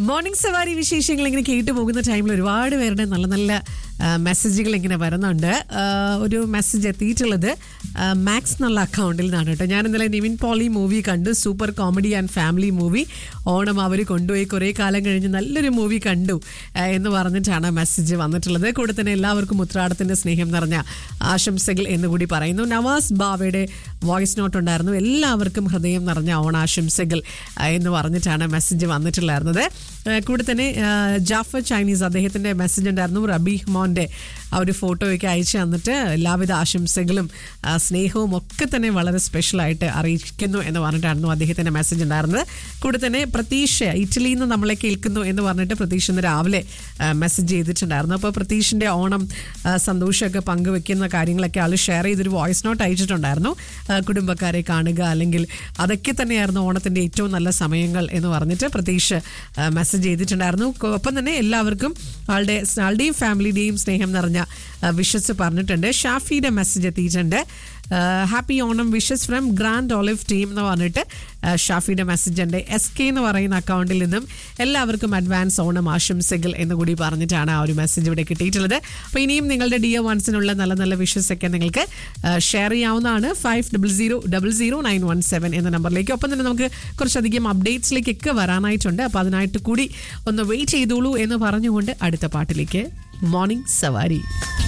morning സവാരി വിശേഷങ്ങൾ ഇങ്ങനെ കേട്ടു പോകുന്ന ടൈമിൽ ഒരുപാട് പേരുടെ നല്ല നല്ല ആ, മെസ്സേജുകൾ ഇങ്ങനെ വരുന്നുണ്ട് ആ, ഒരു മെസ്സേജ് എത്തിയിട്ടുള്ളത് ആ, മാക്സ് എന്നുള്ള അക്കൗണ്ടിൽ നിന്നാണ് കേട്ടോ ഞാൻ ഇന്നലെ നിവിൻ പോളി മൂവി കണ്ടു super comedy and family movie Onam അവർ കൊണ്ടുപോയി കുറേ കാലം കഴിഞ്ഞ് നല്ലൊരു മൂവി കണ്ടു ആ, എന്ന് പറഞ്ഞിട്ടാണ് മെസ്സേജ് വന്നിട്ടുള്ളത് കൂടെ തന്നെ എല്ലാവർക്കും ഉത്രാടത്തിന്റെ സ്നേഹം നിറഞ്ഞ ആശംസകൾ എന്ന് കൂടി പറയുന്നു നവാസ് ബാവയുടെ വോയിസ് നോട്ട് ഉണ്ടായിരുന്നു എല്ലാവർക്കും ഹൃദയം നിറഞ്ഞ ഓണാശംസകൾ ആ, എന്ന് പറഞ്ഞിട്ടാണ് മെസ്സേജ് വന്നിട്ടുണ്ടായിരുന്നത് ആ, കൂടെ തന്നെ ആ, ജാഫർ ചൈനീസ് അദ്ദേഹത്തിന്റെ മെസ്സേജ് ഉണ്ടായിരുന്നു റബി മോന്റെ ആ ഒരു ഫോട്ടോയൊക്കെ അയച്ചു തന്നിട്ട് എല്ലാവിധ ആശംസകളും ആ, സ്നേഹവും ഒക്കെ തന്നെ വളരെ സ്പെഷ്യലായിട്ട് അറിയിക്കുന്നു എന്ന് പറഞ്ഞിട്ടായിരുന്നു അദ്ദേഹത്തിന്റെ മെസ്സേജ് ഉണ്ടായിരുന്നത് കൂടെ തന്നെ പ്രതീക്ഷ ഇറ്റലിയിൽ നിന്ന് നമ്മളെ കേൾക്കുന്നു എന്ന് പറഞ്ഞിട്ട് പ്രതീക്ഷ ഇന്ന് രാവിലെ മെസ്സേജ് ചെയ്തിട്ടുണ്ടായിരുന്നു അപ്പോൾ പ്രതീഷിന്റെ ഓണം ആ, സന്തോഷമൊക്കെ പങ്കുവെക്കുന്ന കാര്യങ്ങളൊക്കെ ആൾ ഷെയർ ചെയ്തൊരു വോയിസ് നോട്ട് അയച്ചിട്ടുണ്ടായിരുന്നു ആ, കുടുംബക്കാരെ കാണുക അല്ലെങ്കിൽ അതൊക്കെ തന്നെയായിരുന്നു ഓണത്തിന്റെ ഏറ്റവും നല്ല സമയങ്ങൾ എന്ന് പറഞ്ഞിട്ട് പ്രതീഷ് മെസ്സേജ് ചെയ്തിട്ടുണ്ടായിരുന്നു കൊ- ഒപ്പം തന്നെ എല്ലാവർക്കും ആളുടെ ആളുടെയും ഫാമിലിയുടെയും സ്നേഹം നിറഞ്ഞ വിഷസ് പറഞ്ഞിട്ടുണ്ട് ഷാഫിയുടെ മെസ്സേജ് എത്തിയിട്ടുണ്ട് happy Onam wishes from grand olive team എന്ന് പറഞ്ഞിട്ട് ആ, ഷാഫിയുടെ മെസ്സേജ് ഉണ്ട് എസ് കെ എന്ന് പറയുന്ന അക്കൗണ്ടിൽ നിന്നും എല്ലാവർക്കും അഡ്വാൻസ് ഓണം ആശംസകൾ എന്ന് കൂടി പറഞ്ഞിട്ടാണ് ആ ഒരു മെസ്സേജ് ഇവിടെ കിട്ടിയിട്ടുള്ളത് അപ്പോൾ ഇനിയും നിങ്ങളുടെ ഡിയർ വൺസിനുള്ള നല്ല നല്ല വിഷസ് ഒക്കെ നിങ്ങൾക്ക് ഷെയർ ചെയ്യാവുന്നതാണ് five double zero double zero nine one seven എന്ന നമ്പറിലേക്ക് ഒപ്പം തന്നെ നമുക്ക് കുറച്ചധികം അപ്ഡേറ്റ്സിലേക്കൊക്കെ വരാനായിട്ടുണ്ട് അപ്പോൾ അതിനായിട്ട് കൂടി ഒന്ന് വെയിറ്റ് ചെയ്തോളൂ എന്ന് പറഞ്ഞുകൊണ്ട് അടുത്ത പാട്ടിലേക്ക് മോർണിംഗ് സവാരി